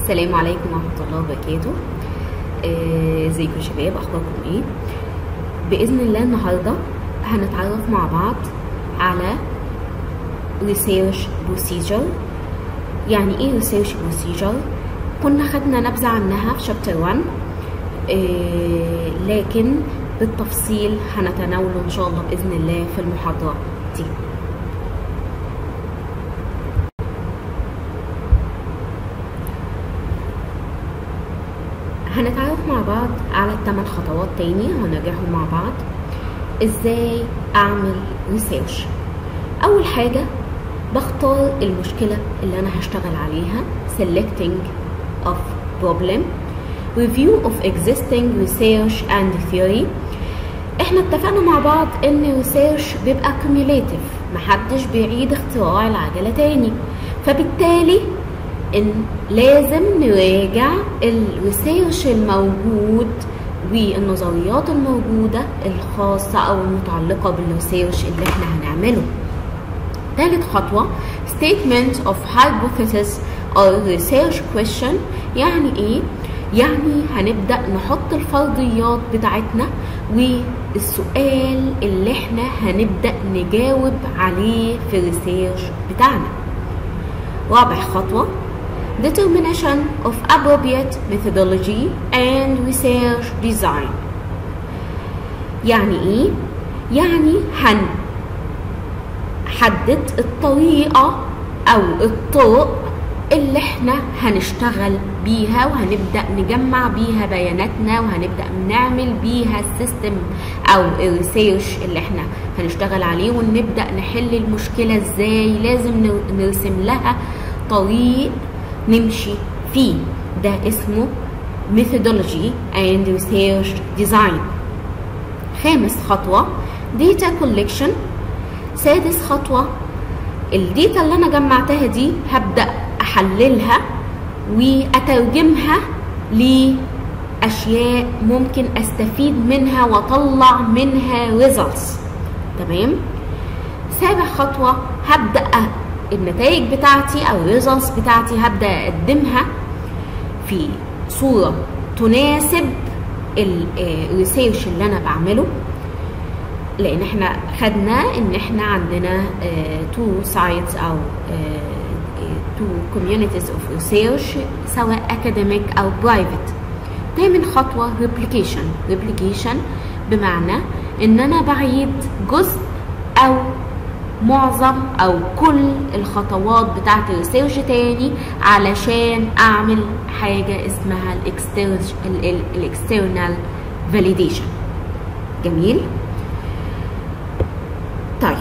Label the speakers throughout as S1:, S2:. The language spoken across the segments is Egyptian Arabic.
S1: السلام عليكم ورحمة الله وبركاته آه، ازيكم يا شباب اخباركم ايه باذن الله النهارده هنتعرف مع بعض على research procedure يعني ايه research procedure كنا خدنا نبذة عنها في شابتر 1 آه، لكن بالتفصيل هنتناوله ان شاء الله باذن الله في المحاضرة دي هنتعرف مع بعض على الثمان خطوات تاني هنراجعهم مع بعض ازاي اعمل ريسيرش اول حاجة بختار المشكلة اللي انا هشتغل عليها selecting of problem review of existing research and theory احنا اتفقنا مع بعض ان الريسيرش بيبقى cumulative محدش بيعيد اختراع العجلة تاني فبالتالي ان لازم نراجع الريسيرش الموجود والنظريات الموجودة الخاصة او المتعلقة بالريسيرش اللي احنا هنعمله ثالث خطوة statement of hypothesis or research question يعني ايه؟ يعني هنبدأ نحط الفرضيات بتاعتنا والسؤال اللي احنا هنبدأ نجاوب عليه في الريسيرش بتاعنا رابع خطوة determination of appropriate methodology and research design يعني ايه يعني هنحدد الطريقة او الطرق اللي احنا هنشتغل بيها وهنبدأ نجمع بيها بياناتنا وهنبدأ نعمل بيها السيستم او الريسيرش اللي احنا هنشتغل عليه ونبدأ نحل المشكلة ازاي لازم نرسم لها طريق نمشي فيه ده اسمه methodology and research design خامس خطوة data collection سادس خطوة الديتا اللي انا جمعتها دي هبدأ احللها واترجمها لاشياء ممكن استفيد منها واطلع منها results تمام سابع خطوة هبدأ النتائج بتاعتي او الريزلتس بتاعتي هبدا اقدمها في صوره تناسب الريسيرش اللي انا بعمله لان احنا خدنا ان احنا عندنا تو سايتس او تو كوميونيتيز اوف ريسيرش سواء اكاديميك او برايفت تامن خطوه ريبليكيشن ريبليكيشن بمعنى ان انا بعيد جزء او معظم او كل الخطوات بتاعت الريسيرش تاني علشان اعمل حاجة اسمها الاكسترنال فاليديشن جميل طيب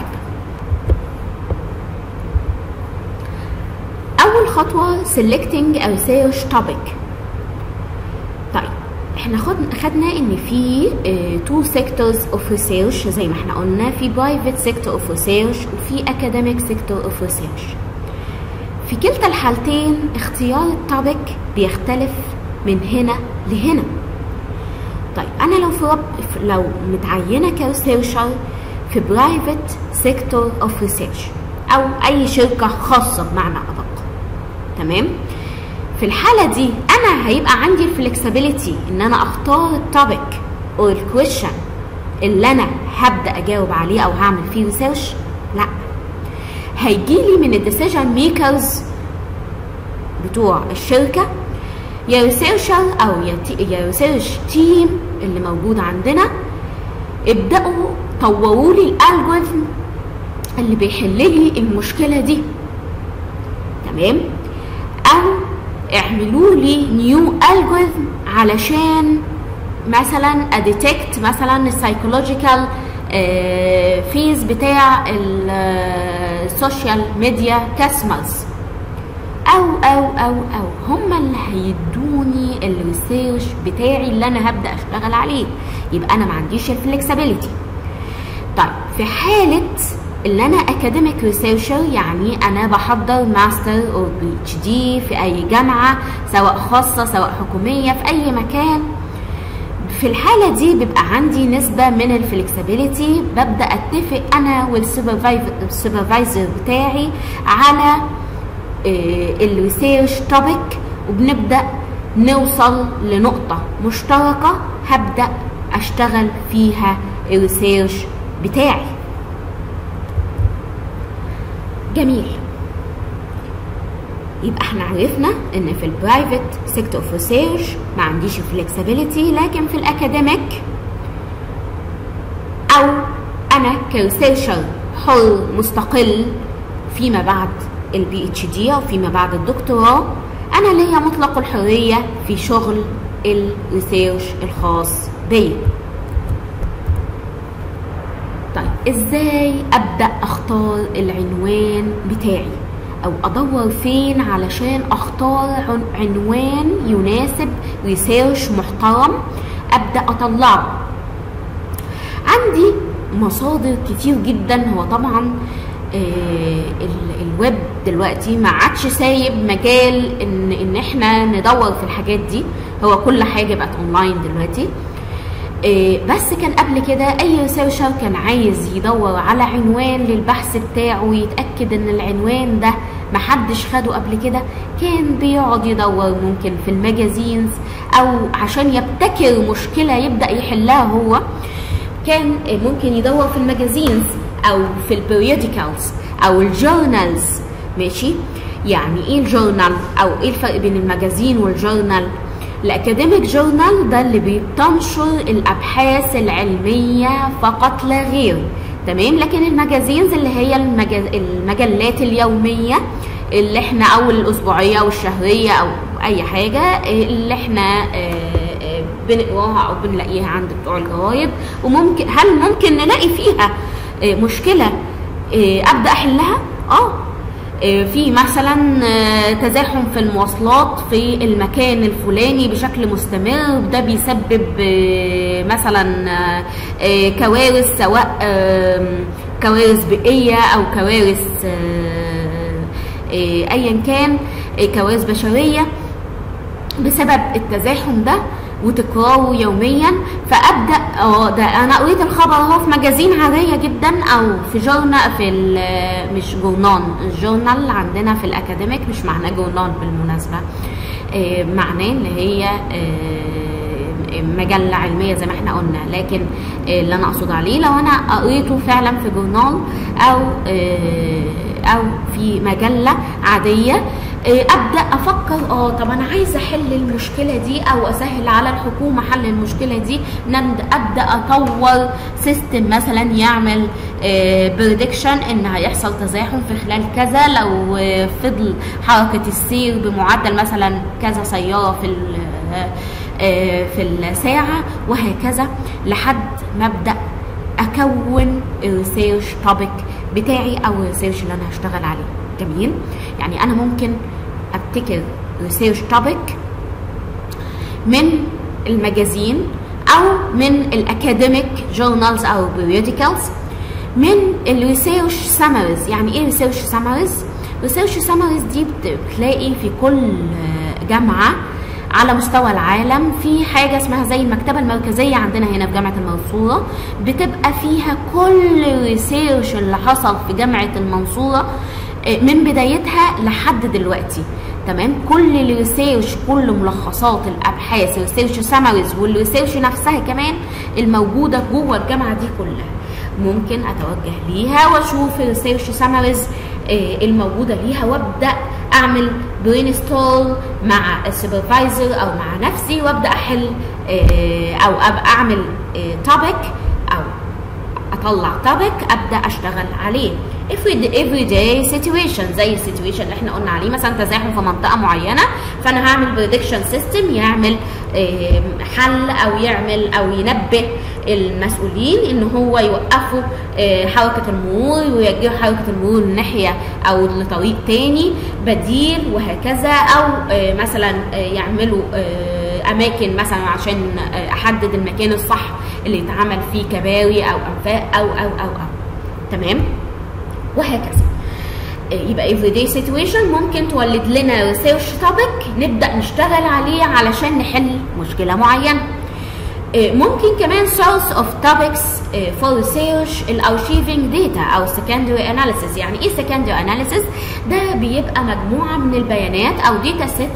S1: اول خطوة selecting a research topic طيب احنا خدنا ان في تو سيكتورز اوف ريسيرش زي ما احنا قلنا في برايفت سيكتور اوف ريسيرش وفي اكاديميك سيكتور اوف ريسيرش في كلتا الحالتين اختيار التوبيك بيختلف من هنا لهنا طيب انا لو في رب لو متعينه كريسيرشر في برايفت سيكتور اوف ريسيرش او اي شركه خاصه بمعنى ادق تمام في الحالة دي أنا هيبقى عندي الفلكسبيليتي إن أنا أختار التوبيك أو الكويشن اللي أنا هبدأ أجاوب عليه أو هعمل فيه ريسيرش لا هيجيلي من الديسيجن ميكرز بتوع الشركة يا ريسيرشر أو يا ريسيرش تيم اللي موجود عندنا ابدأوا طوروا لي الألجوريثم اللي بيحل لي المشكلة دي تمام أو اعملوا لي نيو الجوريثم علشان مثلا اديتكت مثلا السايكولوجيكال فيز بتاع السوشيال ميديا كاستمرز او او او او هم اللي هيدوني الريسيرش بتاعي اللي انا هبدا اشتغل عليه يبقى انا ما عنديش الفلكسبيليتي طيب في حاله اللي انا اكاديميك ريسيرشر يعني انا بحضر ماستر او بي اتش دي في اي جامعه سواء خاصه سواء حكوميه في اي مكان في الحالة دي بيبقى عندي نسبة من الفلكسبيليتي ببدأ اتفق انا والسوبرفايزر بتاعي على الريسيرش توبيك وبنبدا نوصل لنقطه مشتركه هبدا اشتغل فيها الريسيرش بتاعي جميل يبقى احنا عرفنا ان في البرايفت سيكتور اوف ريسيرش ما عنديش فلكسبيليتي لكن في الاكاديميك او انا كريسيرشر حر مستقل فيما بعد البي اتش دي او فيما بعد الدكتوراه انا ليا مطلق الحريه في شغل الريسيرش الخاص بيا طيب ازاي ابدا اختار العنوان بتاعي او ادور فين علشان اختار عنوان يناسب ريسيرش محترم ابدا اطلعه عندي مصادر كتير جدا هو طبعا آه الويب دلوقتي ما عادش سايب مجال ان ان احنا ندور في الحاجات دي هو كل حاجه بقت اونلاين دلوقتي آه بس كان قبل كده اي ريسيرشر كان عايز يدور على عنوان للبحث بتاعه ويتاكد ان العنوان ده محدش خده قبل كده كان بيقعد يدور ممكن في الماجازينز او عشان يبتكر مشكله يبدا يحلها هو كان ممكن يدور في الماجازينز او في البريوديكالز او الجورنالز ماشي يعني ايه الجورنال او ايه الفرق بين الماجازين والجورنال الاكاديميك جورنال ده اللي بتنشر الابحاث العلميه فقط لا غير تمام لكن الماجازينز اللي هي المجل... المجلات اليوميه اللي احنا او الاسبوعيه او الشهريه او اي حاجه اللي احنا بنقراها او بنلاقيها عند بتوع الجرايد وممكن هل ممكن نلاقي فيها مشكله ابدا احلها اه في مثلا تزاحم في المواصلات في المكان الفلاني بشكل مستمر ده بيسبب مثلا كوارث سواء كوارث بيئيه او كوارث ايا كان كوارث بشريه بسبب التزاحم ده وتكراره يوميا فابدا اه ده انا قريت الخبر اهو في مجازين عاديه جدا او في جورنال في مش جورنان الجورنال عندنا في الاكاديميك مش معناه جورنال بالمناسبه آه معناه اللي هي آه مجلة علمية زي ما احنا قلنا لكن آه اللي انا اقصد عليه لو انا قريته فعلا في جورنال او او في مجلة عادية ابدا افكر اه طب انا عايزه احل المشكله دي او اسهل على الحكومه حل المشكله دي ابدا اطور سيستم مثلا يعمل بريدكشن ان هيحصل تزاحم في خلال كذا لو فضل حركه السير بمعدل مثلا كذا سياره في في الساعه وهكذا لحد ما ابدا اكون الريسيرش توبيك بتاعي او الريسيرش اللي انا هشتغل عليه جميل يعني انا ممكن ابتكر ريسيرش توبيك من المجازين او من الاكاديميك جورنالز او بيريوديكالز من الريسيرش سامريز يعني ايه ريسيرش سامريز ريسيرش سامريز دي بتلاقي في كل جامعه على مستوى العالم في حاجة اسمها زي المكتبة المركزية عندنا هنا في جامعة المنصورة بتبقى فيها كل الريسيرش اللي حصل في جامعة المنصورة من بدايتها لحد دلوقتي تمام كل الريسيرش كل ملخصات الابحاث الريسيرش سامريز والريسيرش نفسها كمان الموجوده جوه الجامعه دي كلها ممكن اتوجه ليها واشوف الريسيرش سامريز الموجوده ليها وابدا اعمل برين ستول مع السوبرفايزر او مع نفسي وابدا احل او اعمل توبيك او اطلع توبيك ابدا اشتغل عليه every day situation زي السيتويشن اللي احنا قلنا عليه مثلا تزاحم في منطقه معينه فانا هعمل بريدكشن سيستم يعمل حل او يعمل او ينبه المسؤولين ان هو يوقفوا حركه المرور ويوجهوا حركه المرور لناحيه او لطريق تاني بديل وهكذا او مثلا يعملوا اماكن مثلا عشان احدد المكان الصح اللي يتعمل فيه كباري او انفاق او او او او تمام وهكذا يبقى everyday situation ممكن تولد لنا research topic نبدا نشتغل عليه علشان نحل مشكله معينه ممكن كمان source of topics for research الارشيفنج data او secondary analysis يعني ايه secondary analysis ده بيبقى مجموعه من البيانات او data set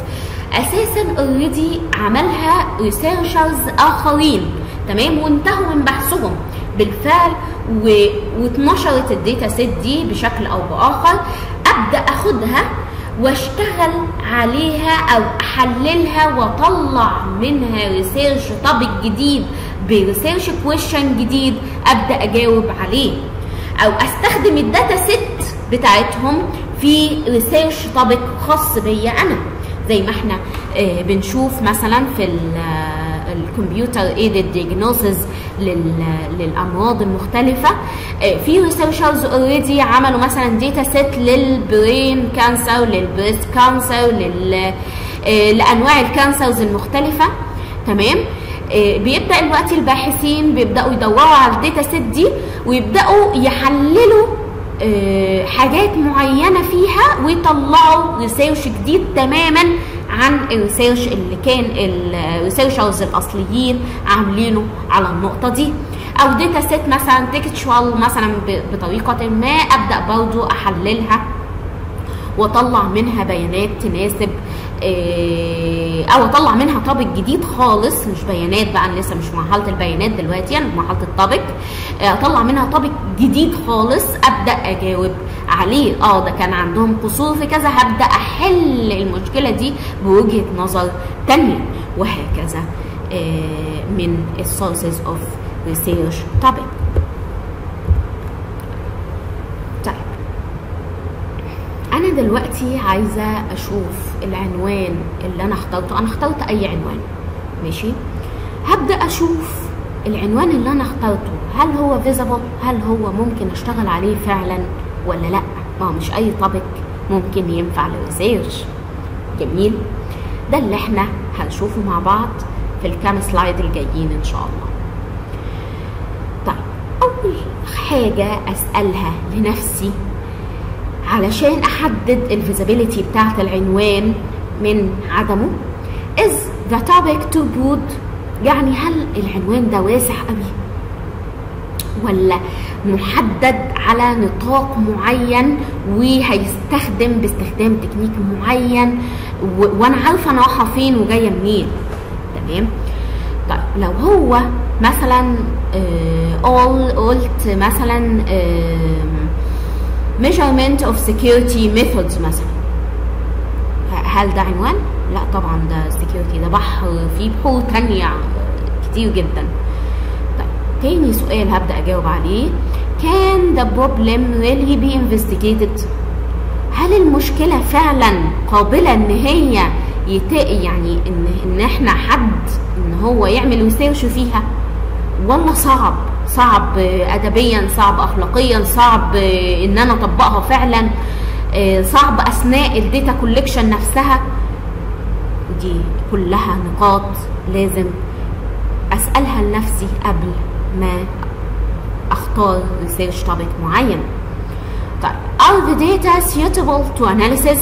S1: اساسا اوريدي عملها ريسيرشرز اخرين تمام وانتهوا من بحثهم بالفعل و... واتنشرت الداتا سيت دي بشكل او باخر ابدا اخدها واشتغل عليها او احللها واطلع منها ريسيرش توبيك جديد بريسيرش كويشن جديد ابدا اجاوب عليه او استخدم الداتا سيت بتاعتهم في ريسيرش توبيك خاص بيا انا زي ما احنا آه بنشوف مثلا في الكمبيوتر ايدد دياجنوسز للامراض المختلفه آه في ريسيرشرز اوريدي عملوا مثلا داتا سيت للبرين كانسر للبريست كانسر لل آه لانواع الكانسرز المختلفه تمام بيبدا دلوقتي الباحثين بيبداوا يدوروا على الداتا سيت دي ويبداوا يحللوا حاجات معينه فيها ويطلعوا ريسيرش جديد تماما عن الريسيرش اللي كان الريسيرشرز الاصليين عاملينه على النقطه دي او داتا سيت مثلا تكتشوال مثلا بطريقه ما ابدا برضو احللها واطلع منها بيانات تناسب او اطلع منها توبيك جديد خالص مش بيانات بقى انا لسه مش في مرحله البيانات دلوقتي انا في مرحله التوبيك اطلع منها توبيك جديد خالص ابدا اجاوب عليه اه ده كان عندهم قصور في كذا هبدا احل المشكله دي بوجهه نظر تانية وهكذا من السورسز اوف ريسيرش توبيك انا دلوقتي عايزه اشوف العنوان اللي انا اخترته انا اخترت اي عنوان ماشي هبدا اشوف العنوان اللي انا اخترته هل هو فيزبل هل هو ممكن اشتغل عليه فعلا ولا لا ما هو مش اي توبيك ممكن ينفع للريسيرش جميل ده اللي احنا هنشوفه مع بعض في الكام سلايد الجايين ان شاء الله طيب اول حاجه اسالها لنفسي علشان احدد الفيزابيليتي بتاعت العنوان من عدمه is the topic too broad يعني هل العنوان ده واسع قوي ولا محدد على نطاق معين وهيستخدم باستخدام تكنيك معين و... وانا عارفه انا رايحه فين وجايه منين تمام طيب لو هو مثلا آه all قلت مثلا آه measurement of security methods مثلا هل ده عنوان؟ لا طبعا ده security ده بحر فيه بحور تانية كتير جدا طيب تاني سؤال هبدأ أجاوب عليه can the problem really be investigated هل المشكلة فعلا قابلة ان هي يت... يعني ان ان احنا حد ان هو يعمل ريسيرش فيها ولا صعب صعب ادبيا صعب اخلاقيا صعب ان انا اطبقها فعلا صعب اثناء الداتا كولكشن نفسها دي كلها نقاط لازم اسالها لنفسي قبل ما اختار ريسيرش توبيك معين طيب are the data suitable to analysis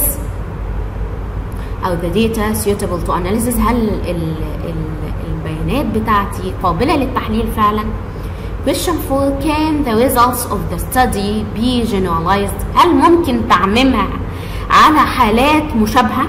S1: are the data suitable to analysis هل ال ال البيانات بتاعتي قابلة للتحليل فعلا question 4 can the results of the study be generalized هل ممكن تعميمها على حالات مشابهة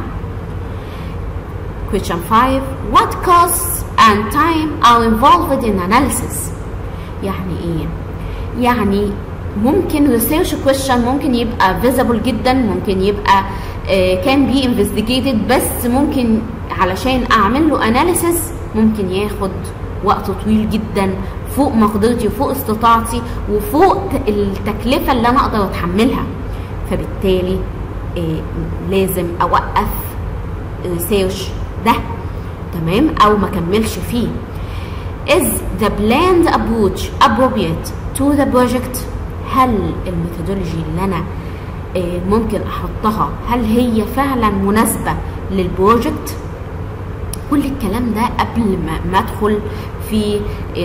S1: question 5 what costs and time are involved in analysis يعني ايه يعني ممكن research question ممكن يبقى visible جدا ممكن يبقى uh, can be investigated بس ممكن علشان اعمل له analysis ممكن ياخد وقت طويل جدا فوق مقدرتي وفوق استطاعتي وفوق التكلفة اللي انا اقدر اتحملها فبالتالي آه لازم اوقف الريسيرش ده تمام او ما كملش فيه is the planned approach appropriate to the project هل الميثودولوجي اللي انا آه ممكن احطها هل هي فعلا مناسبة للبروجكت كل الكلام ده قبل ما, ما ادخل في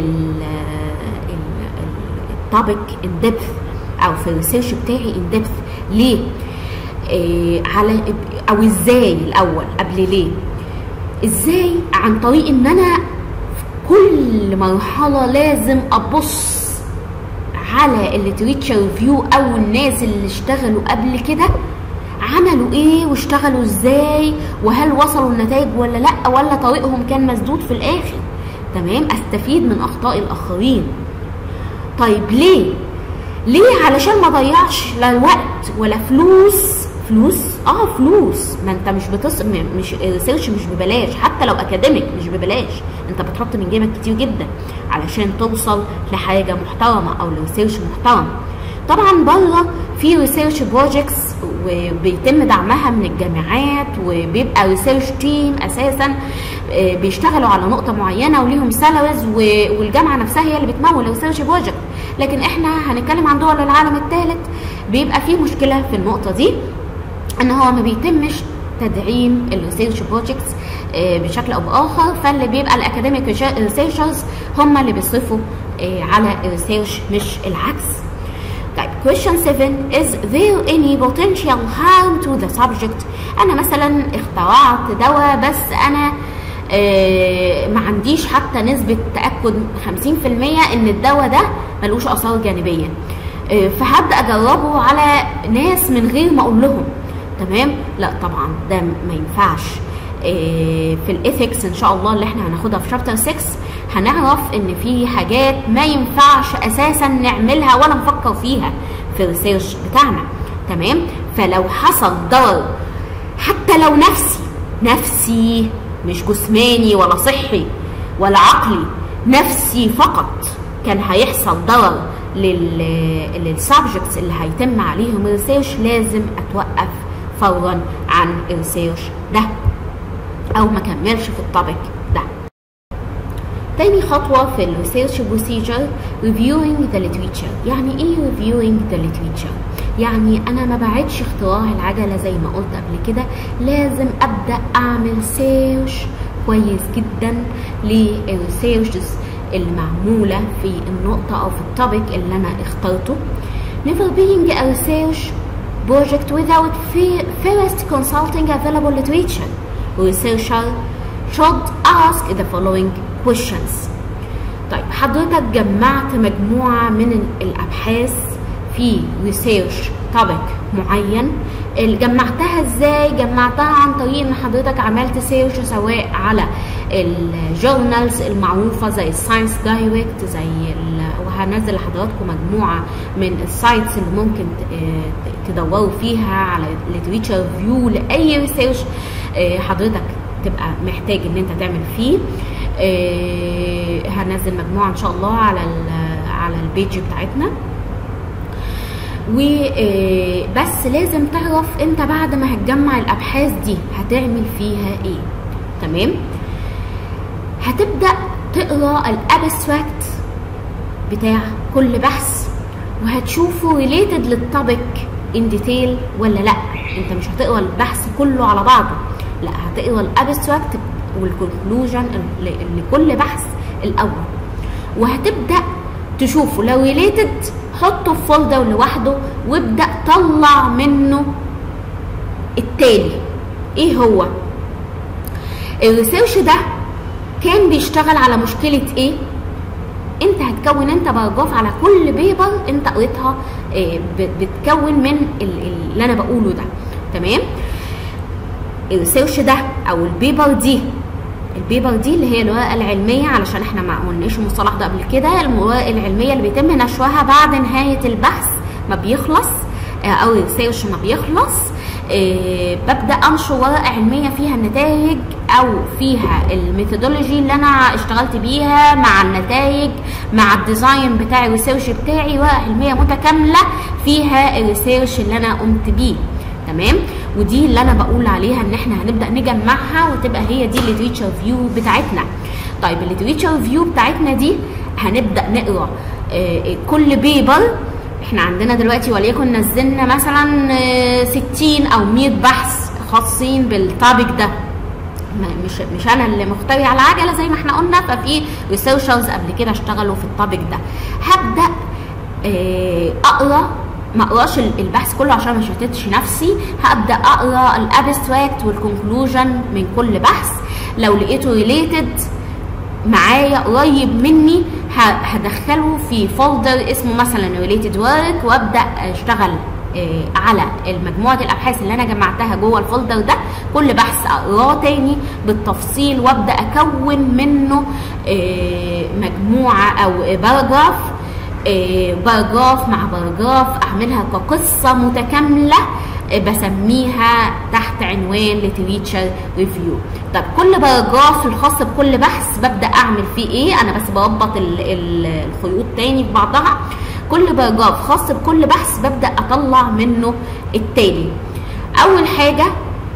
S1: التوبيك ان ديبث او في الريسيرش بتاعي ان ديبث ليه إيه على او ازاي الاول قبل ليه ازاي عن طريق ان انا في كل مرحله لازم ابص على الليتريتشر ريفيو او الناس اللي اشتغلوا قبل كده عملوا ايه واشتغلوا ازاي وهل وصلوا النتائج ولا لا ولا طريقهم كان مسدود في الاخر تمام استفيد من اخطاء الاخرين طيب ليه ليه علشان ما ضيعش لا وقت ولا فلوس فلوس اه فلوس ما انت مش بتص م- مش ريسيرش مش ببلاش حتى لو اكاديميك مش ببلاش انت بتحط من جيبك كتير جدا علشان توصل لحاجه محترمه او لريسيرش محترم طبعا بره في ريسيرش بروجكتس وبيتم دعمها من الجامعات وبيبقى ريسيرش تيم اساسا آه، بيشتغلوا على نقطه معينه وليهم سالاريز والجامعه نفسها هي اللي بتمول الريسيرش بروجكت لكن احنا هنتكلم عن دول العالم الثالث بيبقى في مشكله في النقطه دي ان هو ما بيتمش تدعيم الريسيرش بروجكتس بشكل او باخر فاللي بيبقى الاكاديميك ريسيرشرز هم اللي بيصرفوا آه، على الريسيرش مش العكس طيب question 7 is there any potential harm to the subject انا مثلا اخترعت دواء بس انا آه، ما عنديش حتى نسبة تأكد 50% ان الدواء ده ملوش اثار جانبية آه، فهبدأ اجربه على ناس من غير ما اقول لهم تمام لا طبعا ده ما ينفعش آه، في الايثكس ان شاء الله اللي احنا هناخدها في شابتر 6 هنعرف ان في حاجات ما ينفعش اساسا نعملها ولا نفكر فيها في الريسيرش بتاعنا تمام فلو حصل ضرر حتى لو نفسي نفسي مش جسماني ولا صحي ولا عقلي نفسي فقط كان هيحصل ضرر للسبجكتس اللي هيتم عليهم الريسيرش لازم اتوقف فورا عن الريسيرش ده او ما كملش في الطابق ده تاني خطوة في الريسيرش بروسيجر reviewing the literature يعني ايه reviewing the literature يعني انا ما بعدش اختراع العجلة زي ما قلت قبل كده لازم ابدأ اعمل سيرش كويس جدا للريسيرشز اللي معمولة في النقطة او في التوبيك اللي انا اخترته never being a research project without first consulting available literature researcher should ask the following questions طيب حضرتك جمعت مجموعة من الأبحاث في ريسيرش topic معين جمعتها ازاي جمعتها عن طريق ان حضرتك عملت سيرش سواء على الجورنالز المعروفة زي الساينس دايركت زي وهنزل لحضراتكم مجموعة من السايتس اللي ممكن تدوروا فيها على ليتريتشر فيو لأي ريسيرش حضرتك تبقى محتاج ان انت تعمل فيه آه هنزل مجموعه ان شاء الله على على البيج بتاعتنا وبس لازم تعرف انت بعد ما هتجمع الابحاث دي هتعمل فيها ايه تمام هتبدا تقرا الابستراكت بتاع كل بحث وهتشوفه ريليتد للتوبيك ان ديتيل ولا لا انت مش هتقرا البحث كله على بعضه لا هتقرا الابستراكت والكونكلوجن لكل بحث الاول وهتبدا تشوفه لو ريليتد حطه في فولدر لوحده وابدا طلع منه التالي ايه هو الريسيرش ده كان بيشتغل على مشكله ايه انت هتكون انت باراجراف على كل بيبر انت قريتها بتكون من اللي انا بقوله ده تمام الريسيرش ده او البيبر دي البيبر دي اللي هي الورقه العلميه علشان احنا ما قلناش المصطلح ده قبل كده الورقه العلميه اللي بيتم نشرها بعد نهايه البحث ما بيخلص او الريسيرش ما بيخلص إيه ببدا انشر ورقه علميه فيها النتائج او فيها الميثودولوجي اللي انا اشتغلت بيها مع النتائج مع الديزاين بتاع الريسيرش بتاعي ورقه علميه متكامله فيها الريسيرش اللي انا قمت بيه تمام ودي اللي انا بقول عليها ان احنا هنبدا نجمعها وتبقى هي دي الليتريتشر فيو بتاعتنا طيب الليتريتشر فيو بتاعتنا دي هنبدا نقرا آه كل بيبر احنا عندنا دلوقتي وليكن نزلنا مثلا 60 او 100 بحث خاصين بالتوبيك ده مش مش انا اللي مخترع على العجله زي ما احنا قلنا ففي ريسيرشرز قبل كده اشتغلوا في التوبيك ده هبدا اقرا ما اقراش البحث كله عشان ما شتتش نفسي هبدا اقرا الابستراكت والكونكلوجن من كل بحث لو لقيته ريليتد معايا قريب مني هدخله في فولدر اسمه مثلا ريليتد ورك وابدا اشتغل آه على مجموعه الابحاث اللي انا جمعتها جوه الفولدر ده كل بحث اقراه تاني بالتفصيل وابدا اكون منه آه مجموعه او باراجراف آه باراجراف مع باراجراف اعملها كقصه متكامله بسميها تحت عنوان لتريتشر ريفيو طب كل باراجراف الخاص بكل بحث ببدا اعمل فيه ايه انا بس بربط الخيوط تاني ببعضها كل باراجراف خاص بكل بحث ببدا اطلع منه التالي اول حاجه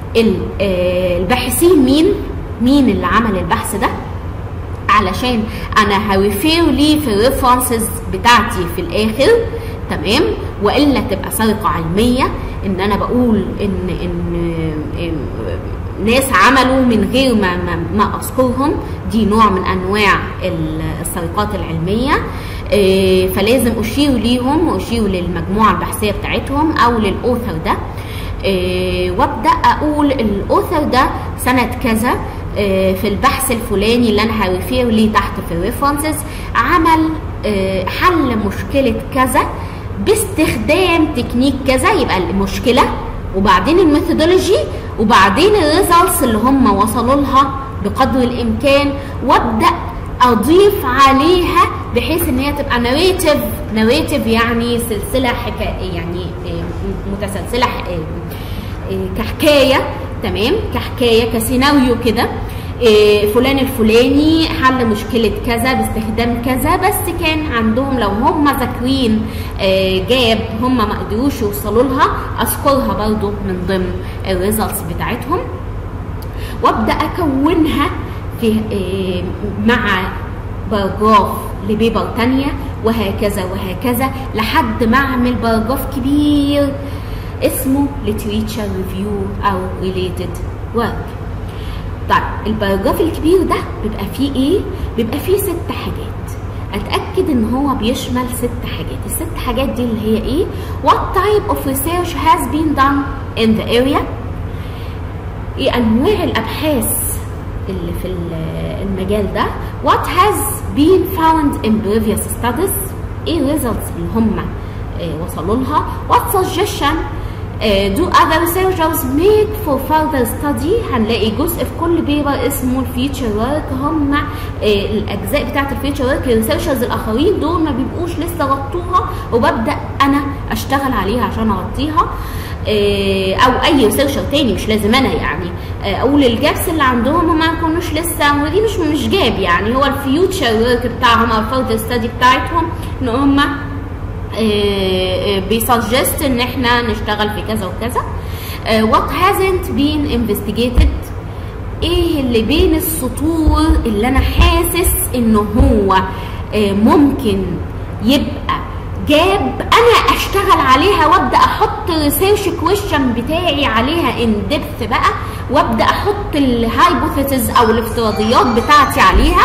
S1: الباحثين مين مين اللي عمل البحث ده علشان انا هريفير ليه في الريفرنسز بتاعتي في الاخر تمام والا تبقى سرقه علميه ان انا بقول ان ان, إن ناس عملوا من غير ما ما, ما اذكرهم دي نوع من انواع السرقات العلميه فلازم اشير ليهم واشير للمجموعه البحثيه بتاعتهم او للاوثر ده وابدا اقول الاوثر ده سنه كذا في البحث الفلاني اللي انا هريفير ليه تحت في الريفرنسز عمل حل مشكله كذا باستخدام تكنيك كذا يبقى المشكله وبعدين الميثودولوجي وبعدين الريزلتس اللي هم وصلوا لها بقدر الامكان وابدا اضيف عليها بحيث ان هي تبقى ناريتيف ناريتيف يعني سلسله حكايه يعني متسلسله كحكايه تمام كحكايه كسيناريو كده فلان الفلاني حل مشكلة كذا باستخدام كذا بس كان عندهم لو هم ذاكرين جاب هم ما قدروش يوصلوا لها اذكرها برضو من ضمن الريزلتس بتاعتهم وابدا اكونها في مع باراجراف لبيبر تانية وهكذا وهكذا لحد ما اعمل باراجراف كبير اسمه literature review او related work طيب الباراجراف الكبير ده بيبقى فيه ايه؟ بيبقى فيه ست حاجات اتاكد ان هو بيشمل ست حاجات الست حاجات دي اللي هي ايه what type of research has been done in the area ايه انواع الابحاث اللي في المجال ده what has been found in previous studies ايه results اللي هم وصلوا لها what suggestion uh, do other researchers make for further study هنلاقي جزء في كل بيبر اسمه الفيتشر ورك هم uh, الاجزاء بتاعه الفيتشر ورك الريسيرشرز الاخرين دول ما بيبقوش لسه غطوها وببدا انا اشتغل عليها عشان اغطيها uh, او اي ريسيرشر تاني مش لازم انا يعني اقول الجابس اللي عندهم هم ما يكونوش لسه ودي مش مش جاب يعني هو الفيوتشر ورك بتاعهم او الفurther ستادي بتاعتهم ان هم بيسجست ان احنا نشتغل في كذا وكذا what hasn't been investigated ايه اللي بين السطور اللي انا حاسس ان هو ممكن يبقى جاب انا اشتغل عليها وابدا احط الريسيرش كويشن بتاعي عليها ان ديبث بقى وابدا احط الهايبوثيسز او الافتراضيات بتاعتي عليها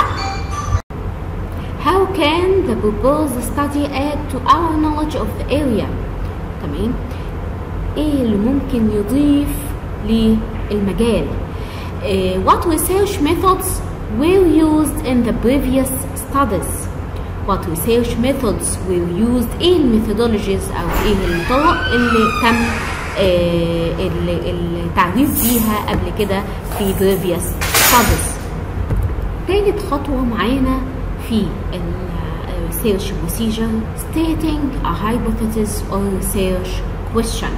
S1: How can the proposed study add to our knowledge of the area؟ تمام؟ ايه اللي ممكن يضيف للمجال؟ Uh, what research methods were used in the previous studies? What research methods were used؟ ايه الميثودولوجيز او ايه الطرق اللي تم uh, التعريف بيها قبل كده في previous studies؟ تالت خطوة معانا في research procedure stating a hypothesis or research question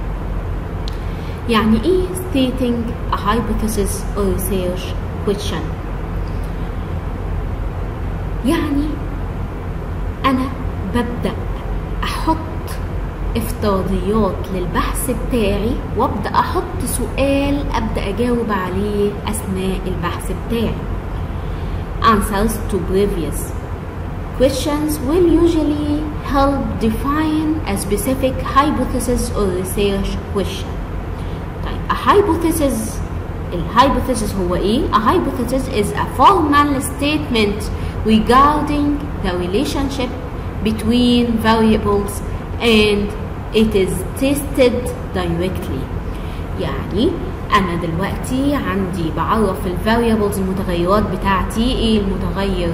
S1: يعني ايه stating a hypothesis or research question يعني انا ببدأ احط افتراضيات للبحث بتاعي وابدأ احط سؤال ابدأ اجاوب عليه اثناء البحث بتاعي answers to previous questions will usually help define a specific hypothesis or research question. طيب a hypothesis الhypothesis هو ايه؟ A hypothesis is a formal statement regarding the relationship between variables and it is tested directly. يعني انا دلوقتي عندي بعرف الفاريبلز المتغيرات بتاعتي ايه المتغير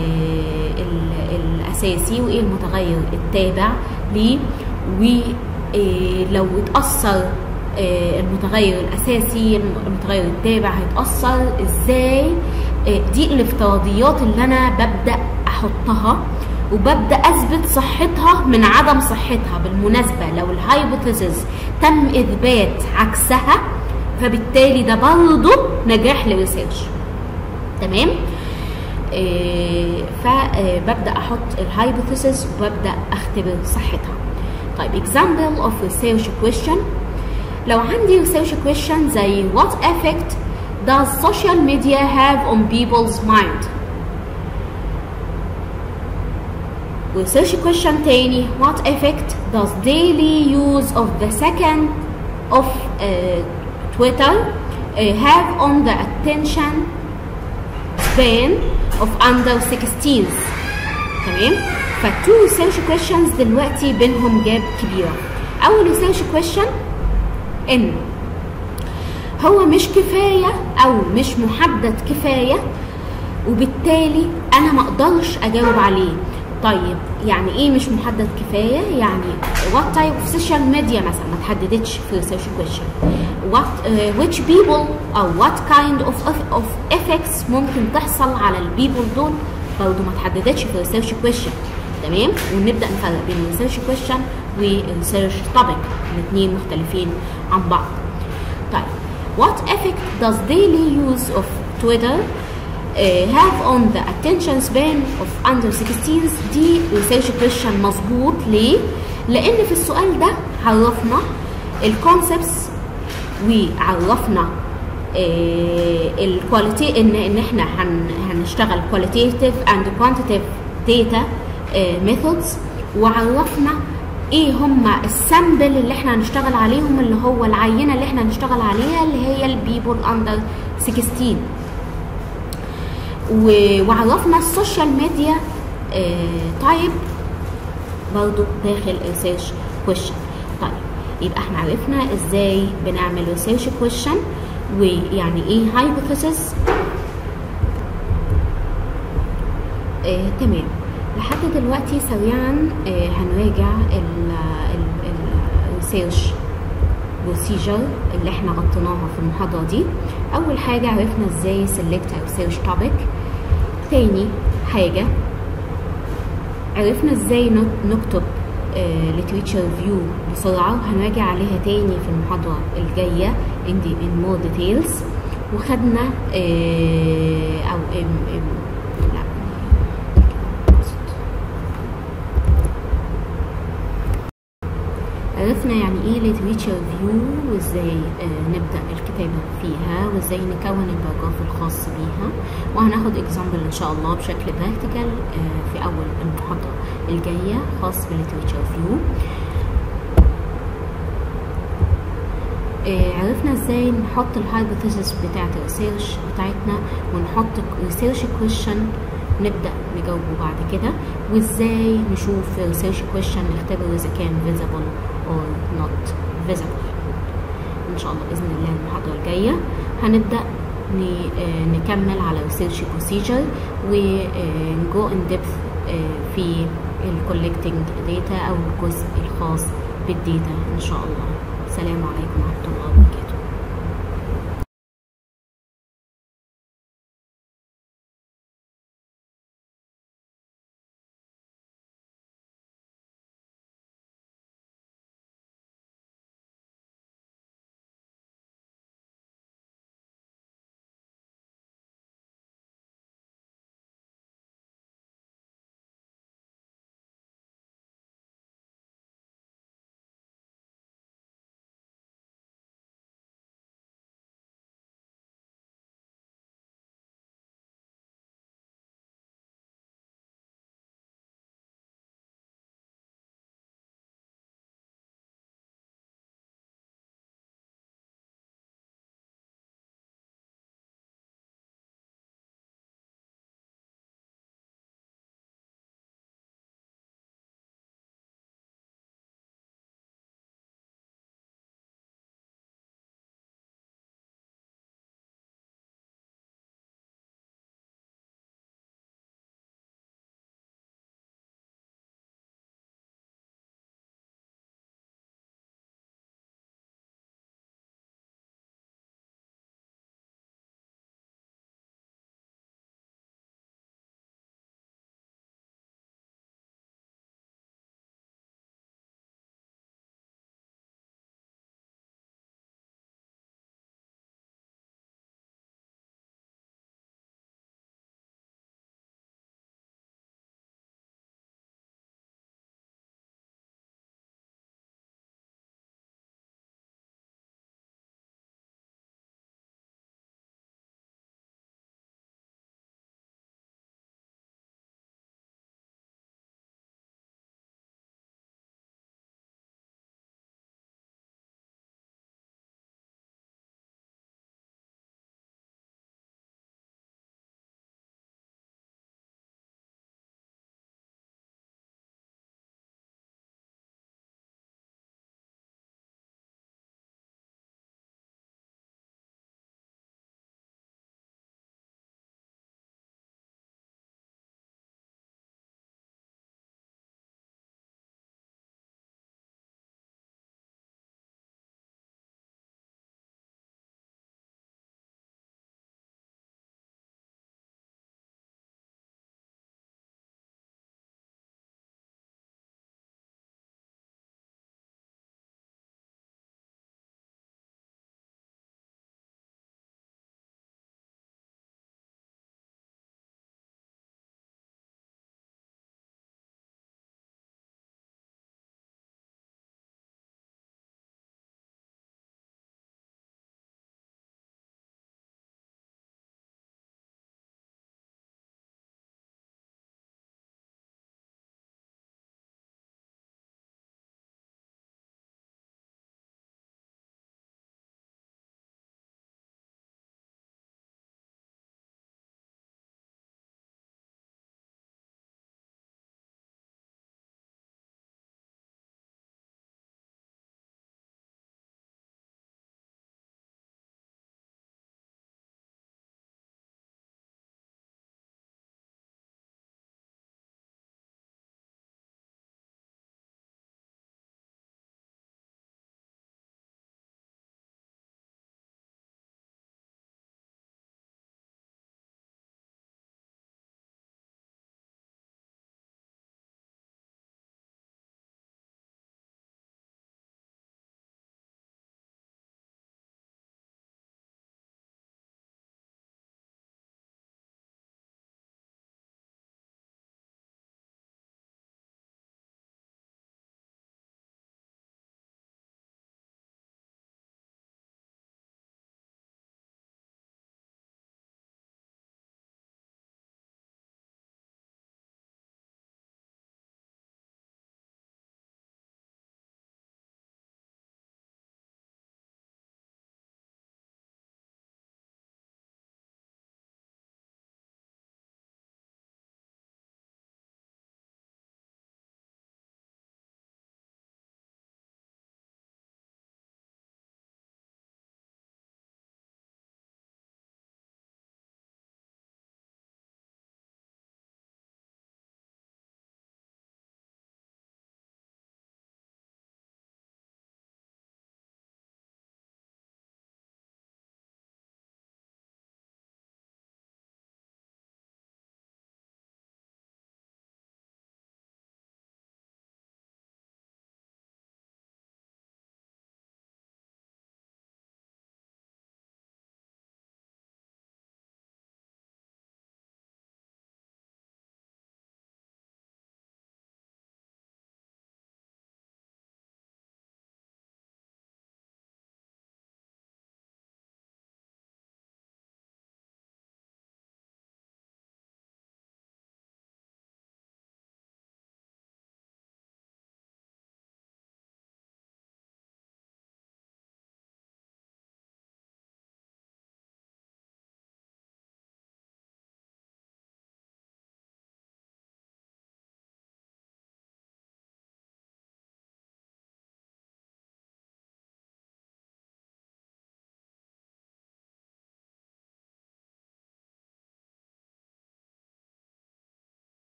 S1: آه الاساسي وايه المتغير التابع ليه إيه لو اتأثر إيه المتغير الأساسي المتغير التابع هيتأثر ازاي إيه دي الافتراضيات اللي أنا ببدأ أحطها وببدأ أثبت صحتها من عدم صحتها بالمناسبة لو الهايبوثيسز تم إثبات عكسها فبالتالي ده برضه نجاح للريسيرش تمام إيه فببدا احط الهايبوثيسز وببدا اختبر صحتها طيب example of research question لو عندي research question زي what effect does social media have on people's mind research question تاني what effect does daily use of the second of uh, Twitter uh, have on the attention span of under 16 تمام فالتو research questions دلوقتي بينهم جاب كبيرة أول research question إن هو مش كفاية أو مش محدد كفاية وبالتالي أنا ما أقدرش أجاوب عليه طيب يعني ايه مش محدد كفايه يعني what type of social media مثلا ما تحددتش في research question what uh, which people او what kind of of effects ممكن تحصل على البيبل دول برضه ما تحددتش في research question تمام ونبدا نفرق بين research question و research topic الاثنين مختلفين عن بعض طيب what effect does daily use of Twitter Uh, have on the attention span of under 16 دي research question مظبوط ليه؟ لأن في السؤال ده عرفنا الكونسبتس وعرفنا الكواليتي ان ان احنا هن هنشتغل qualitative and quantitative data methods وعرفنا ايه هما السامبل اللي احنا هنشتغل عليهم اللي هو العينه اللي احنا هنشتغل عليها اللي هي البيبول اندر 16 وعرفنا السوشيال ميديا تايب برضو داخل ريسيرش كويشن طيب يبقى احنا عرفنا ازاي بنعمل ريسيرش كويشن ويعني ايه هايبوثيسيس آه تمام لحد دلوقتي سريعا آه هنراجع الريسيرش بروسيجر اللي احنا غطيناها في المحاضرة دي أول حاجة عرفنا ازاي select أو search topic تاني حاجة عرفنا ازاي نكتب literature review بسرعة وهنراجع عليها تاني في المحاضرة الجاية in, the, in more details وخدنا اه أو ام ام لا عرفنا يعني ايه literature review وازاي آه نبدا الكتابه فيها وازاي نكون الباراجراف الخاص بيها وهناخد example ان شاء الله بشكل براكتيكال آه في اول المحاضره الجايه خاص بالليتريتشر ريفيو آه عرفنا ازاي نحط الهايبوثيسيس بتاعت الريسيرش بتاعتنا ونحط ريسيرش كويشن نبدا نجاوبه بعد كده وازاي نشوف ريسيرش كويشن نختبر اذا كان فيزبل or not visible ان شاء الله باذن الله المحاضره الجايه هنبدا نكمل على research procedure ونجو in depth في الكولكتنج داتا او الجزء الخاص بالداتا ان شاء الله السلام عليكم ورحمه الله وبركاته